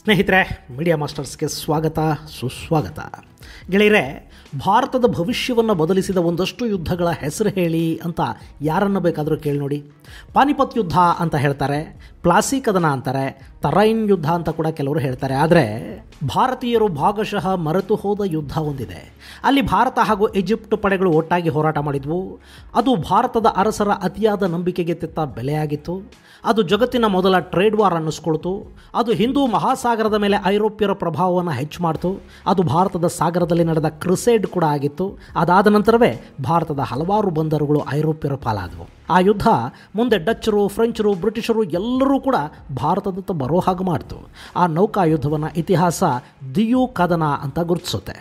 ಸ್ನೇಹಿತರೆ ಮೀಡಿಯಾ ಮಾಸ್ಟರ್ಸ್ಗೆ ಸ್ವಾಗತ ಸುಸ್ವಾಗತ ಗೆಳೆಯರೆ ಭಾರತದ ಭವಿಷ್ಯವನ್ನು ಬದಲಿಸಿದ ಒಂದಷ್ಟು ಯುದ್ಧಗಳ ಹೆಸರು ಹೇಳಿ ಅಂತ ಯಾರನ್ನು ಬೇಕಾದರೂ ಕೇಳಿ ನೋಡಿ ಪಾನಿಪತ್ ಯುದ್ಧ ಅಂತ ಹೇಳ್ತಾರೆ ಪ್ಲಾಸಿ ಕದನ ಅಂತಾರೆ ತರೈನ್ ಯುದ್ಧ ಅಂತ ಕೂಡ ಕೆಲವರು ಹೇಳ್ತಾರೆ ಆದರೆ ಭಾರತೀಯರು ಭಾಗಶಃ ಮರೆತು ಹೋದ ಯುದ್ಧ ಒಂದಿದೆ ಅಲ್ಲಿ ಭಾರತ ಹಾಗೂ ಈಜಿಪ್ಟ್ ಪಡೆಗಳು ಒಟ್ಟಾಗಿ ಹೋರಾಟ ಮಾಡಿದ್ವು ಅದು ಭಾರತದ ಅರಸರ ಅತಿಯಾದ ನಂಬಿಕೆಗೆ ತೆತ್ತ ಬೆಲೆಯಾಗಿತ್ತು ಅದು ಜಗತ್ತಿನ ಮೊದಲ ಟ್ರೇಡ್ ವಾರ್ ಅನ್ನಿಸ್ಕೊಳ್ತು ಅದು ಹಿಂದೂ ಮಹಾಸಾಗರದ ಮೇಲೆ ಐರೋಪ್ಯರ ಪ್ರಭಾವವನ್ನು ಹೆಚ್ಚು ಮಾಡ್ತು ಅದು ಭಾರತದ ಸಾಗರದಲ್ಲಿ ನಡೆದ ಕ್ರಿಸೇಡ್ ಕೂಡ ಆಗಿತ್ತು ಅದಾದ ನಂತರವೇ ಭಾರತದ ಹಲವಾರು ಬಂದರುಗಳು ಐರೋಪ್ಯರ ಪಾಲಾದವು ಆ ಯುದ್ಧ ಮುಂದೆ ಡಚ್ಚರು ಫ್ರೆಂಚರು ಬ್ರಿಟಿಷರು ಎಲ್ಲರೂ ಕೂಡ ಭಾರತದತ್ತ ಬರೋ ಹಾಗೆ ಮಾಡ್ತು ಆ ನೌಕಾ ಯುದ್ಧವನ್ನು ಇತಿಹಾಸ ದಿಯು ಕದನ ಅಂತ ಗುರುತಿಸುತ್ತೆ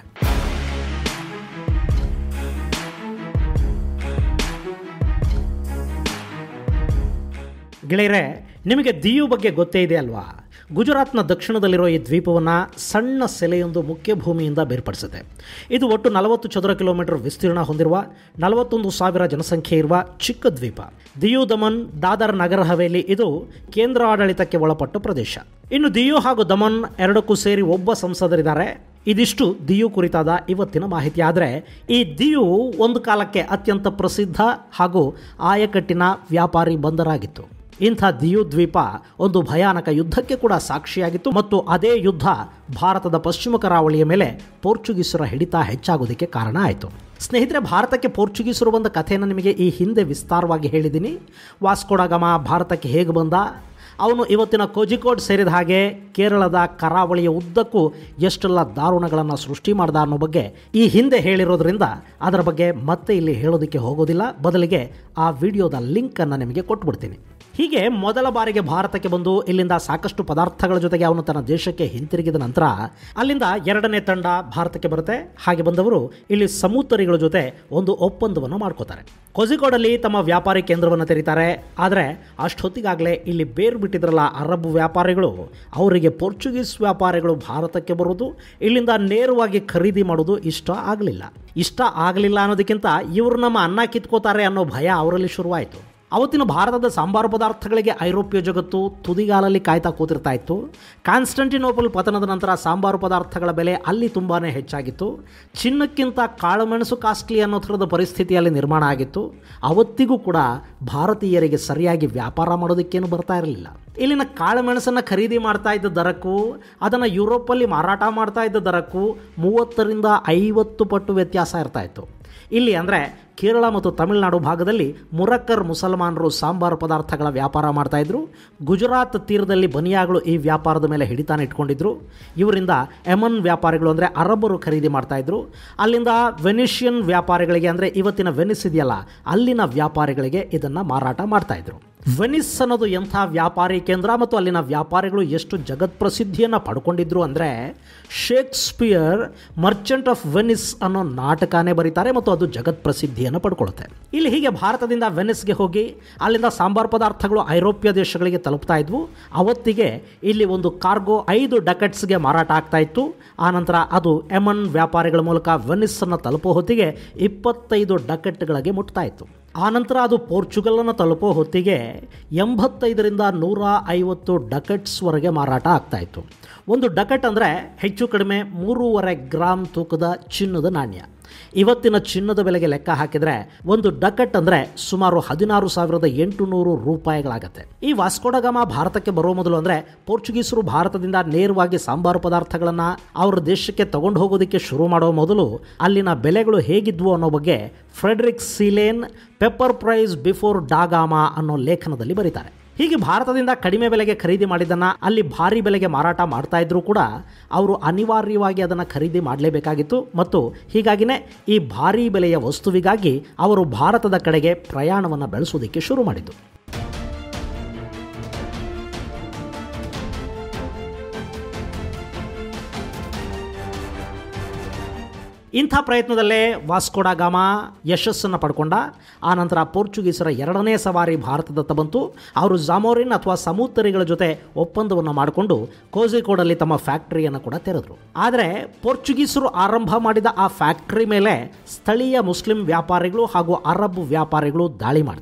ಗೆಳೆಯರೆ ನಿಮಗೆ ದಿಯು ಬಗ್ಗೆ ಗೊತ್ತೇ ಇದೆ ಅಲ್ವಾ ಗುಜರಾತ್ನ ದಕ್ಷಿಣದಲ್ಲಿರೋ ಈ ದ್ವೀಪವನ್ನು ಸಣ್ಣ ಸೆಲೆಯೊಂದು ಮುಖ್ಯ ಭೂಮಿಯಿಂದ ಬೇರ್ಪಡಿಸಿದೆ ಇದು ಒಟ್ಟು ನಲವತ್ತು ಚದರ ಕಿಲೋಮೀಟರ್ ವಿಸ್ತೀರ್ಣ ಹೊಂದಿರುವ ನಲವತ್ತೊಂದು ಸಾವಿರ ಜನಸಂಖ್ಯೆ ಇರುವ ಚಿಕ್ಕ ದ್ವೀಪ ದಿಯು ದಮನ್ ದಾದರ್ ನಗರ ಹವೇಲಿ ಇದು ಕೇಂದ್ರ ಆಡಳಿತಕ್ಕೆ ಒಳಪಟ್ಟ ಪ್ರದೇಶ ಇನ್ನು ದಿಯು ಹಾಗೂ ದಮನ್ ಎರಡಕ್ಕೂ ಸೇರಿ ಒಬ್ಬ ಸಂಸದರಿದ್ದಾರೆ ಇದಿಷ್ಟು ದಿಯು ಕುರಿತಾದ ಇವತ್ತಿನ ಮಾಹಿತಿ ಆದರೆ ಈ ದಿಯು ಒಂದು ಕಾಲಕ್ಕೆ ಅತ್ಯಂತ ಪ್ರಸಿದ್ಧ ಹಾಗೂ ಆಯಕಟ್ಟಿನ ವ್ಯಾಪಾರಿ ಬಂದರಾಗಿತ್ತು ಇಂಥ ದಿಯು ದ್ವೀಪ ಒಂದು ಭಯಾನಕ ಯುದ್ಧಕ್ಕೆ ಕೂಡ ಸಾಕ್ಷಿಯಾಗಿತ್ತು ಮತ್ತು ಅದೇ ಯುದ್ಧ ಭಾರತದ ಪಶ್ಚಿಮ ಕರಾವಳಿಯ ಮೇಲೆ ಪೋರ್ಚುಗೀಸರ ಹಿಡಿತ ಹೆಚ್ಚಾಗೋದಕ್ಕೆ ಕಾರಣ ಆಯಿತು ಸ್ನೇಹಿತರೆ ಭಾರತಕ್ಕೆ ಪೋರ್ಚುಗೀಸರು ಬಂದ ಕಥೆಯನ್ನು ನಿಮಗೆ ಈ ಹಿಂದೆ ವಿಸ್ತಾರವಾಗಿ ಹೇಳಿದ್ದೀನಿ ವಾಸ್ಕೋಡಗಮ ಭಾರತಕ್ಕೆ ಹೇಗೆ ಬಂದ ಅವನು ಇವತ್ತಿನ ಕೋಜಿಕೋಡ್ ಸೇರಿದ ಹಾಗೆ ಕೇರಳದ ಕರಾವಳಿಯ ಉದ್ದಕ್ಕೂ ಎಷ್ಟೆಲ್ಲ ದಾರುಣಗಳನ್ನು ಸೃಷ್ಟಿ ಮಾಡ್ದ ಅನ್ನೋ ಬಗ್ಗೆ ಈ ಹಿಂದೆ ಹೇಳಿರೋದ್ರಿಂದ ಅದರ ಬಗ್ಗೆ ಮತ್ತೆ ಇಲ್ಲಿ ಹೇಳೋದಕ್ಕೆ ಹೋಗೋದಿಲ್ಲ ಬದಲಿಗೆ ಆ ವಿಡಿಯೋದ ಲಿಂಕನ್ನು ನಿಮಗೆ ಕೊಟ್ಬಿಡ್ತೀನಿ ಹೀಗೆ ಮೊದಲ ಬಾರಿಗೆ ಭಾರತಕ್ಕೆ ಬಂದು ಇಲ್ಲಿಂದ ಸಾಕಷ್ಟು ಪದಾರ್ಥಗಳ ಜೊತೆಗೆ ಅವನು ತನ್ನ ದೇಶಕ್ಕೆ ಹಿಂತಿರುಗಿದ ನಂತರ ಅಲ್ಲಿಂದ ಎರಡನೇ ತಂಡ ಭಾರತಕ್ಕೆ ಬರುತ್ತೆ ಹಾಗೆ ಬಂದವರು ಇಲ್ಲಿ ಸಮುತ್ತರಿಗಳ ಜೊತೆ ಒಂದು ಒಪ್ಪಂದವನ್ನು ಮಾಡ್ಕೋತಾರೆ ಕೋಜಿಕೋಡಲ್ಲಿ ತಮ್ಮ ವ್ಯಾಪಾರಿ ಕೇಂದ್ರವನ್ನು ತೆರೀತಾರೆ ಆದರೆ ಅಷ್ಟೊತ್ತಿಗಾಗಲೇ ಇಲ್ಲಿ ಬೇರು ಬಿಟ್ಟಿದ್ರಲ್ಲ ಅರಬ್ ವ್ಯಾಪಾರಿಗಳು ಅವರಿಗೆ ಪೋರ್ಚುಗೀಸ್ ವ್ಯಾಪಾರಿಗಳು ಭಾರತಕ್ಕೆ ಬರೋದು ಇಲ್ಲಿಂದ ನೇರವಾಗಿ ಖರೀದಿ ಮಾಡೋದು ಇಷ್ಟ ಆಗಲಿಲ್ಲ ಇಷ್ಟ ಆಗಲಿಲ್ಲ ಅನ್ನೋದಕ್ಕಿಂತ ಇವರು ನಮ್ಮ ಅನ್ನ ಕಿತ್ಕೋತಾರೆ ಅನ್ನೋ ಭಯ ಅವರಲ್ಲಿ ಶುರುವಾಯಿತು ಅವತ್ತಿನ ಭಾರತದ ಸಾಂಬಾರು ಪದಾರ್ಥಗಳಿಗೆ ಐರೋಪ್ಯ ಜಗತ್ತು ತುದಿಗಾಲಲ್ಲಿ ಕಾಯ್ತಾ ಕೂತಿರ್ತಾ ಇತ್ತು ಕಾನ್ಸ್ಟಂಟಿನೋಪಲ್ ಪತನದ ನಂತರ ಸಾಂಬಾರು ಪದಾರ್ಥಗಳ ಬೆಲೆ ಅಲ್ಲಿ ತುಂಬಾ ಹೆಚ್ಚಾಗಿತ್ತು ಚಿನ್ನಕ್ಕಿಂತ ಕಾಳುಮೆಣಸು ಕಾಸ್ಟ್ಲಿ ಅನ್ನೋ ಥರದ ಪರಿಸ್ಥಿತಿಯಲ್ಲಿ ನಿರ್ಮಾಣ ಆಗಿತ್ತು ಅವತ್ತಿಗೂ ಕೂಡ ಭಾರತೀಯರಿಗೆ ಸರಿಯಾಗಿ ವ್ಯಾಪಾರ ಮಾಡೋದಕ್ಕೇನು ಬರ್ತಾ ಇರಲಿಲ್ಲ ಇಲ್ಲಿನ ಕಾಳುಮೆಣಸನ್ನು ಖರೀದಿ ಮಾಡ್ತಾ ಇದ್ದ ದರಕ್ಕೂ ಅದನ್ನು ಯುರೋಪಲ್ಲಿ ಮಾರಾಟ ಮಾಡ್ತಾ ಇದ್ದ ದರಕ್ಕೂ ಮೂವತ್ತರಿಂದ ಐವತ್ತು ಪಟ್ಟು ವ್ಯತ್ಯಾಸ ಇರ್ತಾ ಇತ್ತು ಇಲ್ಲಿ ಅಂದರೆ ಕೇರಳ ಮತ್ತು ತಮಿಳುನಾಡು ಭಾಗದಲ್ಲಿ ಮುರಕ್ಕರ್ ಮುಸಲ್ಮಾನರು ಸಾಂಬಾರು ಪದಾರ್ಥಗಳ ವ್ಯಾಪಾರ ಮಾಡ್ತಾಯಿದ್ರು ಗುಜರಾತ್ ತೀರದಲ್ಲಿ ಬನಿಯಾಗಳು ಈ ವ್ಯಾಪಾರದ ಮೇಲೆ ಹಿಡಿತಾನೆ ಇಟ್ಕೊಂಡಿದ್ರು ಇವರಿಂದ ಎಮನ್ ವ್ಯಾಪಾರಿಗಳು ಅಂದರೆ ಅರಬ್ಬರು ಖರೀದಿ ಮಾಡ್ತಾಯಿದ್ರು ಅಲ್ಲಿಂದ ವೆನಿಷಿಯನ್ ವ್ಯಾಪಾರಿಗಳಿಗೆ ಅಂದರೆ ಇವತ್ತಿನ ವೆನಿಸ್ ಇದೆಯಲ್ಲ ಅಲ್ಲಿನ ವ್ಯಾಪಾರಿಗಳಿಗೆ ಇದನ್ನು ಮಾರಾಟ ಮಾಡ್ತಾಯಿದ್ರು ವೆನಿಸ್ ಅನ್ನೋದು ಎಂಥ ವ್ಯಾಪಾರಿ ಕೇಂದ್ರ ಮತ್ತು ಅಲ್ಲಿನ ವ್ಯಾಪಾರಿಗಳು ಎಷ್ಟು ಜಗತ್ ಪ್ರಸಿದ್ಧಿಯನ್ನು ಪಡ್ಕೊಂಡಿದ್ರು ಅಂದರೆ ಶೇಕ್ಸ್ಪಿಯರ್ ಮರ್ಚೆಂಟ್ ಆಫ್ ವೆನಿಸ್ ಅನ್ನೋ ನಾಟಕನೇ ಬರೀತಾರೆ ಮತ್ತು ಅದು ಜಗತ್ ಪ್ರಸಿದ್ಧಿಯನ್ನು ಪಡ್ಕೊಳ್ಳುತ್ತೆ ಇಲ್ಲಿ ಹೀಗೆ ಭಾರತದಿಂದ ವೆನಿಸ್ಗೆ ಹೋಗಿ ಅಲ್ಲಿಂದ ಸಾಂಬಾರು ಪದಾರ್ಥಗಳು ಐರೋಪ್ಯ ದೇಶಗಳಿಗೆ ತಲುಪ್ತಾ ಇದ್ವು ಅವತ್ತಿಗೆ ಇಲ್ಲಿ ಒಂದು ಕಾರ್ಗೋ ಐದು ಡಕೆಟ್ಸ್ಗೆ ಮಾರಾಟ ಆಗ್ತಾ ಇತ್ತು ಆನಂತರ ಅದು ಎಮನ್ ವ್ಯಾಪಾರಿಗಳ ಮೂಲಕ ವೆನಿಸ್ಸನ್ನು ತಲುಪೋ ಹೊತ್ತಿಗೆ ಇಪ್ಪತ್ತೈದು ಡಕೆಟ್ಗಳಿಗೆ ಮುಟ್ತಾ ಇತ್ತು ಆನಂತರ ಅದು ಪೋರ್ಚುಗಲನ್ನು ತಲುಪೋ ಹೊತ್ತಿಗೆ ಎಂಬತ್ತೈದರಿಂದ ನೂರ ಐವತ್ತು ಡಕೆಟ್ಸ್ವರೆಗೆ ಮಾರಾಟ ಆಗ್ತಾಯಿತ್ತು ಒಂದು ಡಕೆಟ್ ಅಂದರೆ ಹೆಚ್ಚು ಕಡಿಮೆ ಮೂರುವರೆ ಗ್ರಾಮ್ ತೂಕದ ಚಿನ್ನದ ನಾಣ್ಯ ಇವತ್ತಿನ ಚಿನ್ನದ ಬೆಲೆಗೆ ಲೆಕ್ಕ ಹಾಕಿದರೆ ಒಂದು ಡಕೆಟ್ ಅಂದರೆ ಸುಮಾರು ಹದಿನಾರು ಸಾವಿರದ ಎಂಟುನೂರು ರೂಪಾಯಿಗಳಾಗತ್ತೆ ಈ ವಾಸ್ಕೋಡಗಾಮ ಭಾರತಕ್ಕೆ ಬರೋ ಮೊದಲು ಅಂದರೆ ಪೋರ್ಚುಗೀಸರು ಭಾರತದಿಂದ ನೇರವಾಗಿ ಸಾಂಬಾರು ಪದಾರ್ಥಗಳನ್ನು ಅವರ ದೇಶಕ್ಕೆ ತಗೊಂಡು ಹೋಗೋದಕ್ಕೆ ಶುರು ಮಾಡೋ ಮೊದಲು ಅಲ್ಲಿನ ಬೆಲೆಗಳು ಹೇಗಿದ್ವು ಅನ್ನೋ ಬಗ್ಗೆ Frederick C Lane pepper price before da Gama ಅನ್ನೋ ಲೇಖನದಲ್ಲಿ ಬರೀತಾರೆ ಹೀಗೆ ಭಾರತದಿಂದ ಕಡಿಮೆ ಬೆಲೆಗೆ ಖರೀದಿ ಮಾಡಿದ್ದನ್ನು ಅಲ್ಲಿ ಭಾರಿ ಬೆಲೆಗೆ ಮಾರಾಟ ಮಾಡ್ತಾ ಇದ್ರೂ ಕೂಡ ಅವರು ಅನಿವಾರ್ಯವಾಗಿ ಅದನ್ನು ಖರೀದಿ ಮಾಡಲೇಬೇಕಾಗಿತ್ತು ಮತ್ತು ಹೀಗಾಗಿನೇ ಈ ಭಾರೀ ಬೆಲೆಯ ವಸ್ತುವಿಗಾಗಿ ಅವರು ಭಾರತದ ಕಡೆಗೆ ಪ್ರಯಾಣವನ್ನು ಬೆಳೆಸೋದಕ್ಕೆ ಶುರು ಮಾಡಿದ್ದು ಇಂಥ ಪ್ರಯತ್ನದಲ್ಲೇ ವಾಸ್ಕೋಡಗಾಮ ಯಶಸ್ಸನ್ನು ಪಡ್ಕೊಂಡ ಆನಂತರ ಪೋರ್ಚುಗೀಸರ ಎರಡನೇ ಸವಾರಿ ಭಾರತದತ್ತ ಬಂತು ಅವರು ಜಾಮೋರಿನ್ ಅಥವಾ ಸಮೂತ್ತರಿಗಳ ಜೊತೆ ಒಪ್ಪಂದವನ್ನು ಮಾಡಿಕೊಂಡು ಕೋಜಿಕೋಡಲ್ಲಿ ತಮ್ಮ ಫ್ಯಾಕ್ಟರಿಯನ್ನು ಕೂಡ ತೆರೆದರು ಆದರೆ ಪೋರ್ಚುಗೀಸರು ಆರಂಭ ಮಾಡಿದ ಆ ಫ್ಯಾಕ್ಟರಿ ಮೇಲೆ ಸ್ಥಳೀಯ ಮುಸ್ಲಿಂ ವ್ಯಾಪಾರಿಗಳು ಹಾಗೂ ಅರಬ್ ವ್ಯಾಪಾರಿಗಳು ದಾಳಿ ಮಾಡ್ತಾರೆ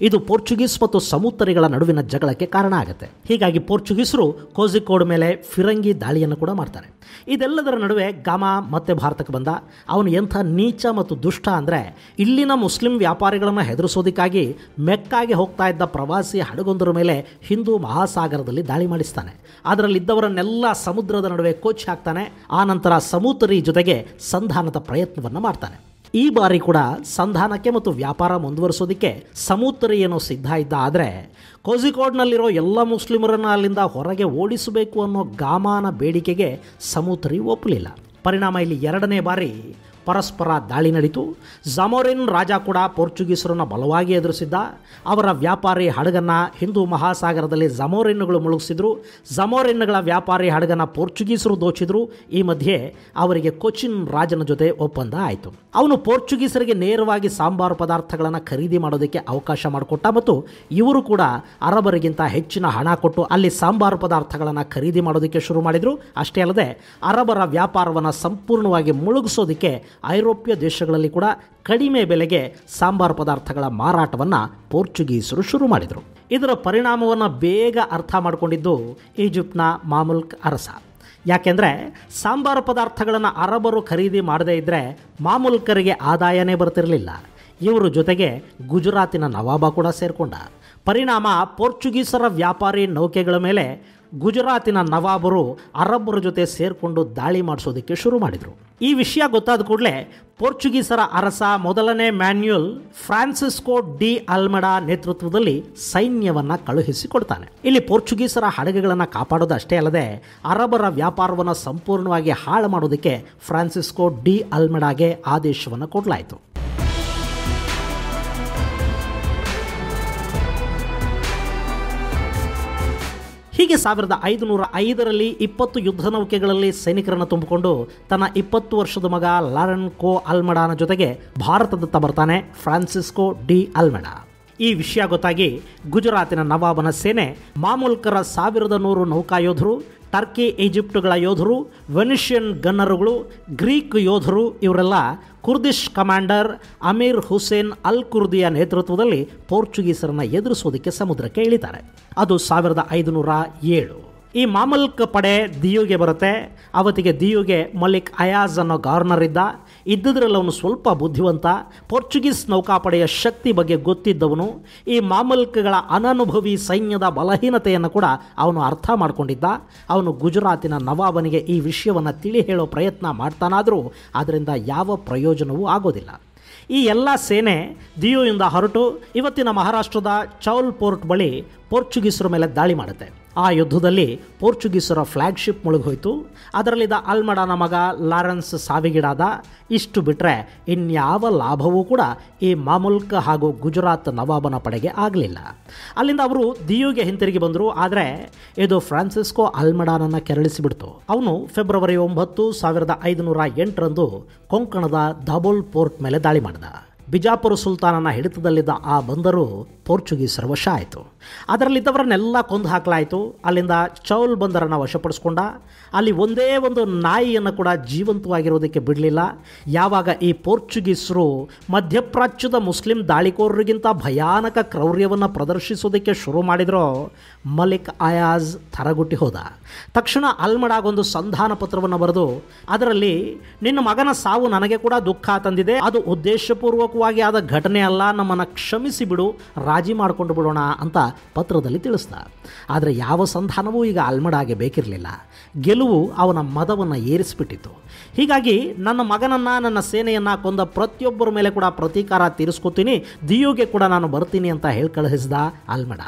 ಇದು ಪೋರ್ಚುಗೀಸ್ ಮತ್ತು ಸಮುತ್ತರಿಗಳ ನಡುವಿನ ಜಗಳಕ್ಕೆ ಕಾರಣ ಆಗುತ್ತೆ ಹೀಗಾಗಿ ಪೋರ್ಚುಗೀಸರು ಕೋಜಿಕೋಡ್ ಮೇಲೆ ಫಿರಂಗಿ ದಾಳಿಯನ್ನು ಕೂಡ ಮಾಡ್ತಾರೆ ಇದೆಲ್ಲದರ ನಡುವೆ ಗಾಮ ಮತ್ತೆ ಭಾರತಕ್ಕೆ ಬಂದ ಅವನು ಎಂಥ ನೀಚ ಮತ್ತು ದುಷ್ಟ ಅಂದರೆ ಇಲ್ಲಿನ ಮುಸ್ಲಿಂ ವ್ಯಾಪಾರಿಗಳನ್ನು ಹೆದರಿಸೋದಕ್ಕಾಗಿ ಮೆಕ್ಕಾಗೆ ಹೋಗ್ತಾ ಇದ್ದ ಪ್ರವಾಸಿ ಹಡಗೊಂದರ ಮೇಲೆ ಹಿಂದೂ ಮಹಾಸಾಗರದಲ್ಲಿ ದಾಳಿ ಮಾಡಿಸ್ತಾನೆ ಅದರಲ್ಲಿದ್ದವರನ್ನೆಲ್ಲ ಸಮುದ್ರದ ನಡುವೆ ಕೋಚಿ ಹಾಕ್ತಾನೆ ಆನಂತರ ಸಮುದ್ರಿ ಜೊತೆಗೆ ಸಂಧಾನದ ಪ್ರಯತ್ನವನ್ನು ಮಾಡ್ತಾನೆ ಈ ಬಾರಿ ಕೂಡ ಸಂಧಾನಕ್ಕೆ ಮತ್ತು ವ್ಯಾಪಾರ ಮುಂದುವರಿಸೋದಕ್ಕೆ ಸಮುದ್ರ ಏನೋ ಸಿದ್ಧ ಇದ್ದ ಆದರೆ ಕೋಜಿಕೋಡ್ನಲ್ಲಿರೋ ಎಲ್ಲ ಮುಸ್ಲಿಮರನ್ನು ಅಲ್ಲಿಂದ ಹೊರಗೆ ಓಡಿಸಬೇಕು ಅನ್ನೋ ಗಾಮಾನ ಬೇಡಿಕೆಗೆ ಸಮುದ್ರಿ ಒಪ್ಪಲಿಲ್ಲ ಪರಿಣಾಮ ಇಲ್ಲಿ ಎರಡನೇ ಬಾರಿ ಪರಸ್ಪರ ದಾಳಿ ನಡೀತು ಜಮೋರಿನ್ ರಾಜ ಕೂಡ ಪೋರ್ಚುಗೀಸರನ್ನು ಬಲವಾಗಿ ಎದುರಿಸಿದ್ದ ಅವರ ವ್ಯಾಪಾರಿ ಹಡಗನ್ನು ಹಿಂದೂ ಮಹಾಸಾಗರದಲ್ಲಿ ಜಮೋರಿನ್ಗಳು ಮುಳುಗಿಸಿದ್ರು ಜಮೋರಿನ್ಗಳ ವ್ಯಾಪಾರಿ ಹಡಗನ್ನು ಪೋರ್ಚುಗೀಸರು ದೋಚಿದ್ರು ಈ ಮಧ್ಯೆ ಅವರಿಗೆ ಕೊಚಿನ್ ರಾಜನ ಜೊತೆ ಒಪ್ಪಂದ ಆಯಿತು ಅವನು ಪೋರ್ಚುಗೀಸರಿಗೆ ನೇರವಾಗಿ ಸಾಂಬಾರು ಪದಾರ್ಥಗಳನ್ನು ಖರೀದಿ ಮಾಡೋದಕ್ಕೆ ಅವಕಾಶ ಮಾಡಿಕೊಟ್ಟ ಮತ್ತು ಇವರು ಕೂಡ ಅರಬರಿಗಿಂತ ಹೆಚ್ಚಿನ ಹಣ ಕೊಟ್ಟು ಅಲ್ಲಿ ಸಾಂಬಾರು ಪದಾರ್ಥಗಳನ್ನು ಖರೀದಿ ಮಾಡೋದಕ್ಕೆ ಶುರು ಮಾಡಿದರು ಅಷ್ಟೇ ಅಲ್ಲದೆ ಅರಬರ ವ್ಯಾಪಾರವನ್ನು ಸಂಪೂರ್ಣವಾಗಿ ಮುಳುಗಿಸೋದಕ್ಕೆ ಐರೋಪ್ಯ ದೇಶಗಳಲ್ಲಿ ಕೂಡ ಕಡಿಮೆ ಬೆಲೆಗೆ ಸಾಂಬಾರು ಪದಾರ್ಥಗಳ ಮಾರಾಟವನ್ನು ಪೋರ್ಚುಗೀಸರು ಶುರು ಮಾಡಿದರು ಇದರ ಪರಿಣಾಮವನ್ನು ಬೇಗ ಅರ್ಥ ಮಾಡಿಕೊಂಡಿದ್ದು ಈಜಿಪ್ಟ್ನ ಮಾಮುಲ್ಕ್ ಅರಸ ಯಾಕೆಂದರೆ ಸಾಂಬಾರು ಪದಾರ್ಥಗಳನ್ನು ಅರಬರು ಖರೀದಿ ಮಾಡದೇ ಇದ್ದರೆ ಮಾಮೂಲ್ಕರಿಗೆ ಆದಾಯನೇ ಬರ್ತಿರಲಿಲ್ಲ ಇವರು ಜೊತೆಗೆ ಗುಜರಾತಿನ ನವಾಬ ಕೂಡ ಸೇರಿಕೊಂಡ ಪರಿಣಾಮ ಪೋರ್ಚುಗೀಸರ ವ್ಯಾಪಾರಿ ನೌಕೆಗಳ ಮೇಲೆ ಗುಜರಾತಿನ ನವಾಬರು ಅರಬ್ಬರ ಜೊತೆ ಸೇರಿಕೊಂಡು ದಾಳಿ ಮಾಡಿಸೋದಕ್ಕೆ ಶುರು ಮಾಡಿದರು ಈ ವಿಷಯ ಗೊತ್ತಾದ ಕೂಡಲೇ ಪೋರ್ಚುಗೀಸರ ಅರಸ ಮೊದಲನೇ ಮ್ಯಾನ್ಯುಯಲ್ ಫ್ರಾನ್ಸಿಸ್ಕೋ ಡಿ ಅಲ್ಮಡಾ ನೇತೃತ್ವದಲ್ಲಿ ಸೈನ್ಯವನ್ನು ಕಳುಹಿಸಿಕೊಡ್ತಾನೆ ಇಲ್ಲಿ ಪೋರ್ಚುಗೀಸರ ಹಡಗುಗಳನ್ನು ಕಾಪಾಡೋದು ಅಷ್ಟೇ ಅಲ್ಲದೆ ಅರಬರ ವ್ಯಾಪಾರವನ್ನು ಸಂಪೂರ್ಣವಾಗಿ ಹಾಳು ಮಾಡೋದಕ್ಕೆ ಫ್ರಾನ್ಸಿಸ್ಕೋ ಡಿ ಅಲ್ಮಡಾಗೆ ಆದೇಶವನ್ನು ಕೊಡಲಾಯಿತು ಹೀಗೆ ಸಾವಿರದ ಐದುನೂರ ಐದರಲ್ಲಿ ಇಪ್ಪತ್ತು ಯುದ್ಧ ನೌಕೆಗಳಲ್ಲಿ ಸೈನಿಕರನ್ನು ತುಂಬಿಕೊಂಡು ತನ್ನ ಇಪ್ಪತ್ತು ವರ್ಷದ ಮಗ ಲಾರನ್ ಕೋ ಅಲ್ಮಡಾನ ಜೊತೆಗೆ ಭಾರತದತ್ತ ಬರ್ತಾನೆ ಫ್ರಾನ್ಸಿಸ್ಕೋ ಡಿ ಅಲ್ಮಡಾ ಈ ವಿಷಯ ಗೊತ್ತಾಗಿ ಗುಜರಾತಿನ ನವಾಬನ ಸೇನೆ ಮಾಮೂಲ್ಕರ ಸಾವಿರದ ನೂರು ನೌಕಾಯೋಧರು ಟರ್ಕಿ ಈಜಿಪ್ಟ್ಗಳ ಯೋಧರು ವೆನಿಷಿಯನ್ ಗನ್ನರುಗಳು ಗ್ರೀಕ್ ಯೋಧರು ಇವರೆಲ್ಲ ಕುರ್ದಿಶ್ ಕಮಾಂಡರ್ ಅಮೀರ್ ಹುಸೇನ್ ಅಲ್ ಕುರ್ದಿಯ ನೇತೃತ್ವದಲ್ಲಿ ಪೋರ್ಚುಗೀಸರನ್ನು ಎದುರಿಸೋದಕ್ಕೆ ಸಮುದ್ರಕ್ಕೆ ಇಳಿತಾರೆ ಅದು ಸಾವಿರದ ಐದುನೂರ ಏಳು ಈ ಮಾಮಲ್ಕ್ ಪಡೆ ದಿಯುಗೆ ಬರುತ್ತೆ ಅವತ್ತಿಗೆ ದಿಯುಗೆ ಮಲಿಕ್ ಅಯಾಜ್ ಅನ್ನೋ ಗವರ್ನರ್ ಇದ್ದ ಇದ್ದುದರಲ್ಲಿ ಅವನು ಸ್ವಲ್ಪ ಬುದ್ಧಿವಂತ ಪೋರ್ಚುಗೀಸ್ ನೌಕಾಪಡೆಯ ಶಕ್ತಿ ಬಗ್ಗೆ ಗೊತ್ತಿದ್ದವನು ಈ ಮಾಮಲ್ಕ್ಗಳ ಅನನುಭವಿ ಸೈನ್ಯದ ಬಲಹೀನತೆಯನ್ನು ಕೂಡ ಅವನು ಅರ್ಥ ಮಾಡಿಕೊಂಡಿದ್ದ ಅವನು ಗುಜರಾತಿನ ನವಾಬನಿಗೆ ಈ ವಿಷಯವನ್ನು ತಿಳಿ ಹೇಳೋ ಪ್ರಯತ್ನ ಮಾಡ್ತಾನಾದರೂ ಅದರಿಂದ ಯಾವ ಪ್ರಯೋಜನವೂ ಆಗೋದಿಲ್ಲ ಈ ಎಲ್ಲ ಸೇನೆ ದಿಯುಯಿಂದ ಹೊರಟು ಇವತ್ತಿನ ಮಹಾರಾಷ್ಟ್ರದ ಚೌಲ್ ಪೋರ್ಟ್ ಬಳಿ ಪೋರ್ಚುಗೀಸರ ಮೇಲೆ ದಾಳಿ ಮಾಡುತ್ತೆ ಆ ಯುದ್ಧದಲ್ಲಿ ಪೋರ್ಚುಗೀಸರ ಫ್ಲ್ಯಾಗ್ಶಿಪ್ ಮುಳುಗೋಯ್ತು ಅದರಲ್ಲಿದ್ದ ಅಲ್ಮಡನ ಮಗ ಲಾರೆನ್ಸ್ ಸಾವಿಗೀಡಾದ ಇಷ್ಟು ಬಿಟ್ಟರೆ ಇನ್ಯಾವ ಲಾಭವೂ ಕೂಡ ಈ ಮಾಮುಲ್ಕ್ ಹಾಗೂ ಗುಜರಾತ್ ನವಾಬನ ಪಡೆಗೆ ಆಗಲಿಲ್ಲ ಅಲ್ಲಿಂದ ಅವರು ದಿಯುಗೆ ಹಿಂತಿರುಗಿ ಬಂದರು ಆದರೆ ಇದು ಫ್ರಾನ್ಸಿಸ್ಕೋ ಅಲ್ಮಡಾನನ್ನು ಕೆರಳಿಸಿಬಿಡ್ತು ಅವನು ಫೆಬ್ರವರಿ ಒಂಬತ್ತು ಸಾವಿರದ ಐದುನೂರ ಎಂಟರಂದು ಕೊಂಕಣದ ದಾಬೋಲ್ ಪೋರ್ಟ್ ಮೇಲೆ ದಾಳಿ ಮಾಡಿದ ಬಿಜಾಪುರ ಸುಲ್ತಾನನ ಹಿಡಿತದಲ್ಲಿದ್ದ ಆ ಬಂದರು ಪೋರ್ಚುಗೀಸರ ವಶ ಆಯಿತು ಅದರಲ್ಲಿದ್ದವರನ್ನೆಲ್ಲ ಕೊಂದು ಹಾಕಲಾಯಿತು ಅಲ್ಲಿಂದ ಚೌಲ್ ಬಂದರನ್ನು ವಶಪಡಿಸ್ಕೊಂಡ ಅಲ್ಲಿ ಒಂದೇ ಒಂದು ನಾಯಿಯನ್ನು ಕೂಡ ಜೀವಂತವಾಗಿರೋದಕ್ಕೆ ಬಿಡಲಿಲ್ಲ ಯಾವಾಗ ಈ ಪೋರ್ಚುಗೀಸರು ಮಧ್ಯಪ್ರಾಚ್ಯದ ಮುಸ್ಲಿಂ ದಾಳಿಕೋರರಿಗಿಂತ ಭಯಾನಕ ಕ್ರೌರ್ಯವನ್ನು ಪ್ರದರ್ಶಿಸೋದಕ್ಕೆ ಶುರು ಮಾಡಿದ್ರೋ ಮಲಿಕ್ ಅಯಾಜ್ ಥರಗುಟ್ಟಿ ಹೋದ ತಕ್ಷಣ ಅಲ್ಮಡಾಗೊಂದು ಸಂಧಾನ ಪತ್ರವನ್ನು ಬರೆದು ಅದರಲ್ಲಿ ನಿನ್ನ ಮಗನ ಸಾವು ನನಗೆ ಕೂಡ ದುಃಖ ತಂದಿದೆ ಅದು ಉದ್ದೇಶಪೂರ್ವಕವಾಗಿ ಆದ ಘಟನೆ ಅಲ್ಲ ನಮ್ಮನ್ನು ಕ್ಷಮಿಸಿ ಬಿಡು ರಾಜಿ ಮಾಡಿಕೊಂಡು ಬಿಡೋಣ ಅಂತ ಪತ್ರದಲ್ಲಿ ತಿಳಿಸ್ದ ಆದರೆ ಯಾವ ಸಂಧಾನವೂ ಈಗ ಅಲ್ಮಡಾಗೆ ಬೇಕಿರಲಿಲ್ಲ ಗೆಲುವು ಅವನ ಮದವನ್ನು ಏರಿಸಿಬಿಟ್ಟಿತ್ತು ಹೀಗಾಗಿ ನನ್ನ ಮಗನನ್ನು ನನ್ನ ಸೇನೆಯನ್ನು ಕೊಂದ ಪ್ರತಿಯೊಬ್ಬರ ಮೇಲೆ ಕೂಡ ಪ್ರತೀಕಾರ ತೀರಿಸ್ಕೊತೀನಿ ದಿಯುಗೆ ಕೂಡ ನಾನು ಬರ್ತೀನಿ ಅಂತ ಹೇಳಿ ಕಳುಹಿಸಿದ ಅಲ್ಮಡಾ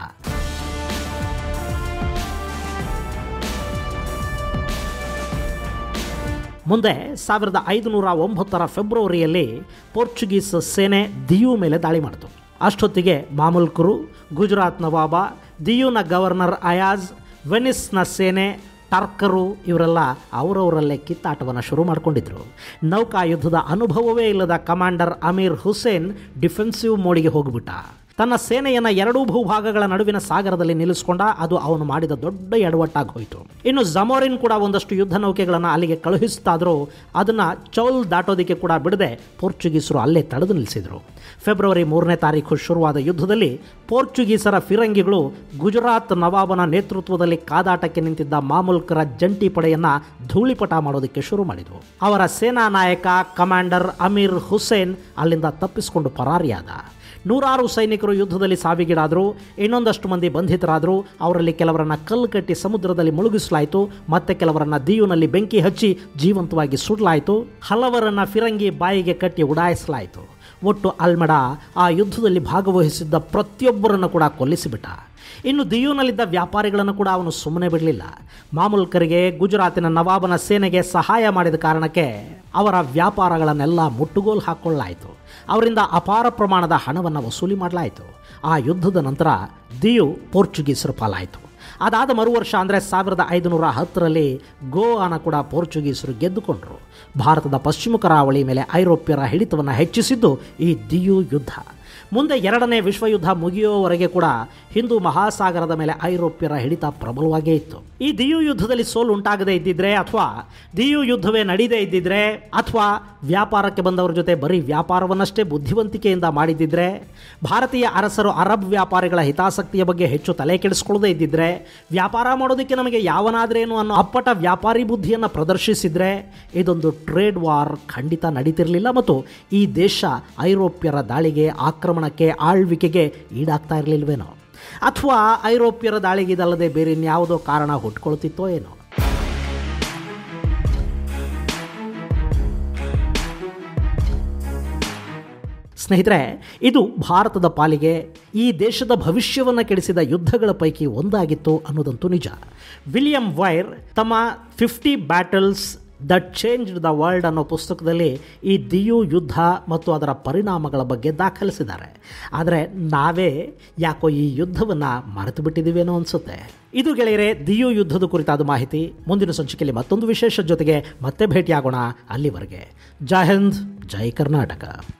ಮುಂದೆ ಸಾವಿರದ ಐದುನೂರ ಒಂಬತ್ತರ ಫೆಬ್ರವರಿಯಲ್ಲಿ ಪೋರ್ಚುಗೀಸ್ ಸೇನೆ ದಿಯು ಮೇಲೆ ದಾಳಿ ಮಾಡಿತು ಅಷ್ಟೊತ್ತಿಗೆ ಮಾಮುಲ್ಕರು ಗುಜರಾತ್ ನವಾಬ ದಿಯುನ ಗವರ್ನರ್ ಅಯಾಜ್ ವೆನಿಸ್ನ ಸೇನೆ ಟರ್ಕರು ಇವರೆಲ್ಲ ಅವರವರಲ್ಲೇ ಕಿತ್ತಾಟವನ್ನು ಶುರು ಮಾಡಿಕೊಂಡಿದ್ರು ನೌಕಾ ಯುದ್ಧದ ಅನುಭವವೇ ಇಲ್ಲದ ಕಮಾಂಡರ್ ಅಮೀರ್ ಹುಸೇನ್ ಡಿಫೆನ್ಸಿವ್ ಮೋಡಿಗೆ ಹೋಗ್ಬಿಟ್ಟ ತನ್ನ ಸೇನೆಯನ್ನು ಎರಡೂ ಭೂಭಾಗಗಳ ನಡುವಿನ ಸಾಗರದಲ್ಲಿ ನಿಲ್ಲಿಸಿಕೊಂಡ ಅದು ಅವನು ಮಾಡಿದ ದೊಡ್ಡ ಎಡವಟ್ಟಾಗಿ ಹೋಯಿತು ಇನ್ನು ಜಮೋರಿನ್ ಕೂಡ ಒಂದಷ್ಟು ಯುದ್ಧ ನೌಕೆಗಳನ್ನು ಅಲ್ಲಿಗೆ ಕಳುಹಿಸ್ತಾದರೂ ಅದನ್ನು ಚೌಲ್ ದಾಟೋದಕ್ಕೆ ಕೂಡ ಬಿಡದೆ ಪೋರ್ಚುಗೀಸರು ಅಲ್ಲೇ ತಡೆದು ನಿಲ್ಲಿಸಿದರು ಫೆಬ್ರವರಿ ಮೂರನೇ ತಾರೀಕು ಶುರುವಾದ ಯುದ್ಧದಲ್ಲಿ ಪೋರ್ಚುಗೀಸರ ಫಿರಂಗಿಗಳು ಗುಜರಾತ್ ನವಾಬನ ನೇತೃತ್ವದಲ್ಲಿ ಕಾದಾಟಕ್ಕೆ ನಿಂತಿದ್ದ ಮಾಮೂಲ್ಕರ ಜಂಟಿ ಪಡೆಯನ್ನು ಧೂಳಿಪಟ ಮಾಡೋದಕ್ಕೆ ಶುರು ಮಾಡಿದವು ಅವರ ಸೇನಾ ನಾಯಕ ಕಮಾಂಡರ್ ಅಮೀರ್ ಹುಸೇನ್ ಅಲ್ಲಿಂದ ತಪ್ಪಿಸಿಕೊಂಡು ಪರಾರಿಯಾದ ನೂರಾರು ಸೈನಿಕರು ಯುದ್ಧದಲ್ಲಿ ಸಾವಿಗೀಡಾದರು ಇನ್ನೊಂದಷ್ಟು ಮಂದಿ ಬಂಧಿತರಾದರು ಅವರಲ್ಲಿ ಕೆಲವರನ್ನ ಕಲ್ಲು ಕಟ್ಟಿ ಸಮುದ್ರದಲ್ಲಿ ಮುಳುಗಿಸಲಾಯಿತು ಮತ್ತೆ ಕೆಲವರನ್ನ ದೀಯುನಲ್ಲಿ ಬೆಂಕಿ ಹಚ್ಚಿ ಜೀವಂತವಾಗಿ ಸುಡಲಾಯಿತು ಹಲವರನ್ನ ಫಿರಂಗಿ ಬಾಯಿಗೆ ಕಟ್ಟಿ ಉಡಾಯಿಸಲಾಯಿತು ಒಟ್ಟು ಅಲ್ಮಡ ಆ ಯುದ್ಧದಲ್ಲಿ ಭಾಗವಹಿಸಿದ್ದ ಪ್ರತಿಯೊಬ್ಬರನ್ನು ಕೂಡ ಕೊಲ್ಲಿಸಿಬಿಟ್ಟ ಇನ್ನು ದಿಯೂನಲ್ಲಿದ್ದ ವ್ಯಾಪಾರಿಗಳನ್ನು ಕೂಡ ಅವನು ಸುಮ್ಮನೆ ಬಿಡಲಿಲ್ಲ ಮಾಮೂಲ್ಕರಿಗೆ ಗುಜರಾತಿನ ನವಾಬನ ಸೇನೆಗೆ ಸಹಾಯ ಮಾಡಿದ ಕಾರಣಕ್ಕೆ ಅವರ ವ್ಯಾಪಾರಗಳನ್ನೆಲ್ಲ ಮುಟ್ಟುಗೋಲು ಹಾಕ್ಕೊಳ್ಳಾಯಿತು ಅವರಿಂದ ಅಪಾರ ಪ್ರಮಾಣದ ಹಣವನ್ನು ವಸೂಲಿ ಮಾಡಲಾಯಿತು ಆ ಯುದ್ಧದ ನಂತರ ದಿಯು ಪೋರ್ಚುಗೀಸರ ಪಾಲಾಯಿತು ಅದಾದ ಮರು ವರ್ಷ ಅಂದರೆ ಸಾವಿರದ ಐದುನೂರ ಹತ್ತರಲ್ಲಿ ಗೋವಾನ ಕೂಡ ಪೋರ್ಚುಗೀಸರು ಗೆದ್ದುಕೊಂಡರು ಭಾರತದ ಪಶ್ಚಿಮ ಕರಾವಳಿ ಮೇಲೆ ಐರೋಪ್ಯರ ಹಿಡಿತವನ್ನು ಹೆಚ್ಚಿಸಿದ್ದು ಈ ದಿಯು ಯುದ್ಧ ಮುಂದೆ ಎರಡನೇ ವಿಶ್ವಯುದ್ಧ ಮುಗಿಯುವವರೆಗೆ ಕೂಡ ಹಿಂದೂ ಮಹಾಸಾಗರದ ಮೇಲೆ ಐರೋಪ್ಯರ ಹಿಡಿತ ಪ್ರಬಲವಾಗೇ ಇತ್ತು ಈ ದಿಯು ಯುದ್ಧದಲ್ಲಿ ಸೋಲು ಉಂಟಾಗದೇ ಇದ್ದಿದ್ರೆ ಅಥವಾ ದಿಯು ಯುದ್ಧವೇ ನಡೀದೇ ಇದ್ದಿದ್ರೆ ಅಥವಾ ವ್ಯಾಪಾರಕ್ಕೆ ಬಂದವರ ಜೊತೆ ಬರೀ ವ್ಯಾಪಾರವನ್ನಷ್ಟೇ ಬುದ್ಧಿವಂತಿಕೆಯಿಂದ ಮಾಡಿದ್ದಿದ್ರೆ ಭಾರತೀಯ ಅರಸರು ಅರಬ್ ವ್ಯಾಪಾರಿಗಳ ಹಿತಾಸಕ್ತಿಯ ಬಗ್ಗೆ ಹೆಚ್ಚು ತಲೆ ಕೆಡಿಸ್ಕೊಳ್ಳದೇ ಇದ್ದಿದ್ರೆ ವ್ಯಾಪಾರ ಮಾಡೋದಕ್ಕೆ ನಮಗೆ ಯಾವನಾದ್ರೇನು ಅನ್ನೋ ಅಪ್ಪಟ ವ್ಯಾಪಾರಿ ಬುದ್ಧಿಯನ್ನು ಪ್ರದರ್ಶಿಸಿದ್ರೆ ಇದೊಂದು ಟ್ರೇಡ್ ವಾರ್ ಖಂಡಿತ ನಡೀತಿರಲಿಲ್ಲ ಮತ್ತು ಈ ದೇಶ ಐರೋಪ್ಯರ ದಾಳಿಗೆ ಆಕ್ರಮಣಕ್ಕೆ ಆಳ್ವಿಕೆಗೆ ಈಡಾಗ್ತಾ ಇರಲಿಲ್ವೇನೋ ಅಥವಾ ಐರೋಪ್ಯರ ದಾಳಿಗೆ ಇದಲ್ಲದೆ ಬೇರೆ ಇನ್ಯಾವುದೋ ಕಾರಣ ಹುಟ್ಕೊಳ್ತಿತ್ತೋ ಏನೋ ಸ್ನೇಹಿತರೆ ಇದು ಭಾರತದ ಪಾಲಿಗೆ ಈ ದೇಶದ ಭವಿಷ್ಯವನ್ನು ಕೆಡಿಸಿದ ಯುದ್ಧಗಳ ಪೈಕಿ ಒಂದಾಗಿತ್ತು ಅನ್ನೋದಂತೂ ನಿಜ ವಿಲಿಯಂ ವೈರ್ ತಮ್ಮ fifty battles that change the world ಅನ್ನೋ ಪುಸ್ತಕದಲ್ಲಿ ಈ ದಿಯು ಯುದ್ಧ ಮತ್ತು ಅದರ ಪರಿಣಾಮಗಳ ಬಗ್ಗೆ ದಾಖಲಿಸಿದ್ದಾರೆ ಆದರೆ ನಾವೇ ಯಾಕೋ ಈ ಯುದ್ಧವನ್ನು ಮರೆತು ಬಿಟ್ಟಿದ್ದೀವೇನೋ ಅನಿಸುತ್ತೆ ಇದು ಗೆಳೆಯರೆ ದಿಯು ಯುದ್ಧದ ಕುರಿತಾದ ಮಾಹಿತಿ ಮುಂದಿನ ಸಂಚಿಕೆಯಲ್ಲಿ ಮತ್ತೊಂದು ವಿಶೇಷ ಜೊತೆಗೆ ಮತ್ತೆ ಭೇಟಿಯಾಗೋಣ ಅಲ್ಲಿವರೆಗೆ ಜೈ ಹಿಂದ್ ಜೈ ಕರ್ನಾಟಕ